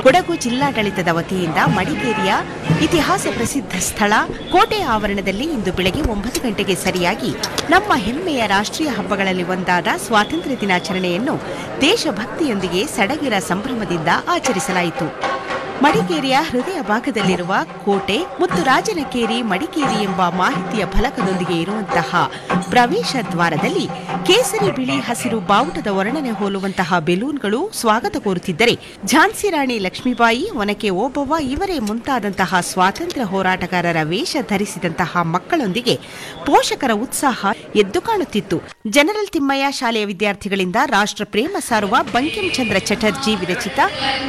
ಕೊಡಗು ಜಿಲ್ಲಾಡಳಿತದ ವತಿಯಿಂದ ಮಡಿಕೇರಿಯ ಇತಿಹಾಸ ಪ್ರಸಿದ್ಧ ಸ್ಥಳ ಕೋಟೆ ಆವರಣದಲ್ಲಿ ಇಂದು ಬೆಳಗ್ಗೆ ಒಂಬತ್ತು ಗಂಟೆಗೆ ಸರಿಯಾಗಿ ನಮ್ಮ ಹೆಮ್ಮೆಯ ರಾಷ್ಟ್ರೀಯ ಹಬ್ಬಗಳಲ್ಲಿ ಒಂದಾದ ಸ್ವಾತಂತ್ರ್ಯ ದಿನಾಚರಣೆಯನ್ನು ದೇಶಭಕ್ತಿಯೊಂದಿಗೆ ಸಡಗರ ಸಂಭ್ರಮದಿಂದ ಆಚರಿಸಲಾಯಿತು ಮಡಿಕೇರಿಯ ಹೃದಯ ಭಾಗದಲ್ಲಿರುವ ಕೋಟೆ ಮತ್ತು ರಾಜನಕೇರಿ ಮಡಿಕೇರಿ ಎಂಬ ಮಾಹಿತಿಯ ಫಲಕದೊಂದಿಗೆ ಇರುವಂತಹ ಪ್ರವೇಶ ದ್ವಾರದಲ್ಲಿ ಕೇಸರಿ ಬಿಳಿ ಹಸಿರು ಬಾವುಟದ ವರ್ಣನೆ ಹೋಲುವಂತಹ ಬೆಲೂನ್ಗಳು ಸ್ವಾಗತ ಕೋರುತ್ತಿದ್ದರೆ ಝಾನ್ಸಿ ರಾಣಿ ಲಕ್ಷ್ಮೀಬಾಯಿ ಒನಕೆ ಓಬವ್ವ ಇವರೇ ಮುಂತಾದಂತಹ ಸ್ವಾತಂತ್ರ್ಯ ಹೋರಾಟಗಾರರ ವೇಷ ಧರಿಸಿದಂತಹ ಮಕ್ಕಳೊಂದಿಗೆ ಪೋಷಕರ ಉತ್ಸಾಹ ಎದ್ದು ಕಾಣುತ್ತಿತ್ತು ಜನರಲ್ ತಿಮ್ಮಯ್ಯ ಶಾಲೆಯ ವಿದ್ಯಾರ್ಥಿಗಳಿಂದ ರಾಷ್ಟ್ರ ಪ್ರೇಮ ಸಾರುವ ಬಂಕಿಂಚಂದ್ರ ಚಟರ್ಜಿ ವಿರಚಿತ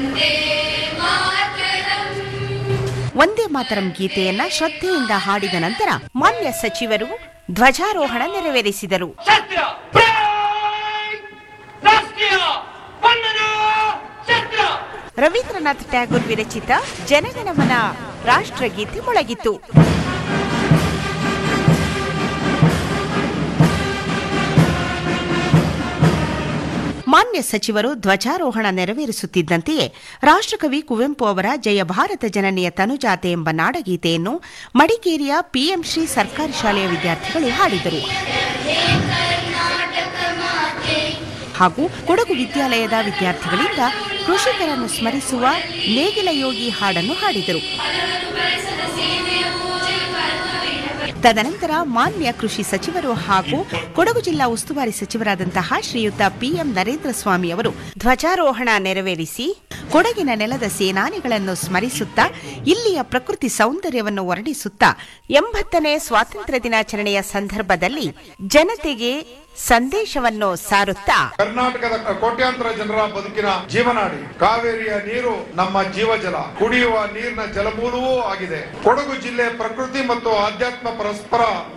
ಒಂದೇ ಮಾತರಂ ಗೀತೆಯನ್ನ ಶ್ರದ್ಧೆಯಿಂದ ಹಾಡಿದ ನಂತರ ಮಾನ್ಯ ಸಚಿವರು ಧ್ವಜಾರೋಹಣ ನೆರವೇರಿಸಿದರು ಛತ್ರ ಪ್ರೈಡ್! ರಾಷ್ಟ್ರೀಯ ವಂದನ ಛತ್ರ ರವೀಂದ್ರನಾಥ್ ಟ್ಯಾಗೋರ್ ವಿರಚಿತ ಜನಗಣಮನ ರಾಷ್ಟ್ರಗೀತೆ ಮೊಳಗಿತು ಮಾನ್ಯ ಸಚಿವರು ಧ್ವಜಾರೋಹಣ ನೆರವೇರಿಸುತ್ತಿದ್ದಂತೆಯೇ ರಾಷ್ಟ್ರಕವಿ ಕುವೆಂಪು ಅವರ ಜಯ ಭಾರತ ಜನನಿಯ ತನುಜಾತೆ ಎಂಬ ನಾಡಗೀತೆಯನ್ನು ಮಡಿಕೇರಿಯ ಪಿಎಂಶ್ರೀ ಸರ್ಕಾರಿ ಶಾಲೆಯ ವಿದ್ಯಾರ್ಥಿಗಳು ಹಾಡಿದರು ಹಾಗೂ ಕೊಡಗು ವಿದ್ಯಾಲಯದ ವಿದ್ಯಾರ್ಥಿಗಳಿಂದ ಕೃಷಿಕರನ್ನು ಸ್ಮರಿಸುವ ನೇಗಿಲ ಯೋಗಿ ಹಾಡನ್ನು ಹಾಡಿದರು ತದನಂತರ ಮಾನ್ಯ ಕೃಷಿ ಸಚಿವರು ಹಾಗೂ ಕೊಡಗು ಜಿಲ್ಲಾ ಉಸ್ತುವಾರಿ ಸಚಿವರಾದಂತಹ ಶ್ರೀಯುತ ಪಿಎಂ ನರೇಂದ್ರ ಸ್ವಾಮಿ ಅವರು ಧ್ವಜಾರೋಹಣ ನೆರವೇರಿಸಿ ಕೊಡಗಿನ ನೆಲದ ಸೇನಾನಿಗಳನ್ನು ಸ್ಮರಿಸುತ್ತಾ ಇಲ್ಲಿಯ ಪ್ರಕೃತಿ ಸೌಂದರ್ಯವನ್ನು ವರ್ಣಿಸುತ್ತಾ ಎಂಬತ್ತನೇ ಸ್ವಾತಂತ್ರ್ಯ ದಿನಾಚರಣೆಯ ಸಂದರ್ಭದಲ್ಲಿ ಜನತೆಗೆ ಸಂದೇಶವನ್ನು ಸಾರುತ್ತಾ ಕರ್ನಾಟಕದ ಕೋಟ್ಯಾಂತರ ಜನರ ಬದುಕಿನ ಜೀವನಾಡಿ ಕಾವೇರಿಯ ನೀರು ನಮ್ಮ ಜೀವಜಲ ಕುಡಿಯುವ ನೀರಿನ ಜಲಮೂಲವೂ ಆಗಿದೆ ಕೊಡಗು ಜಿಲ್ಲೆ ಪ್ರಕೃತಿ ಮತ್ತು ಆಧ್ಯಾತ್ಮ ಪರಸ್ಪರ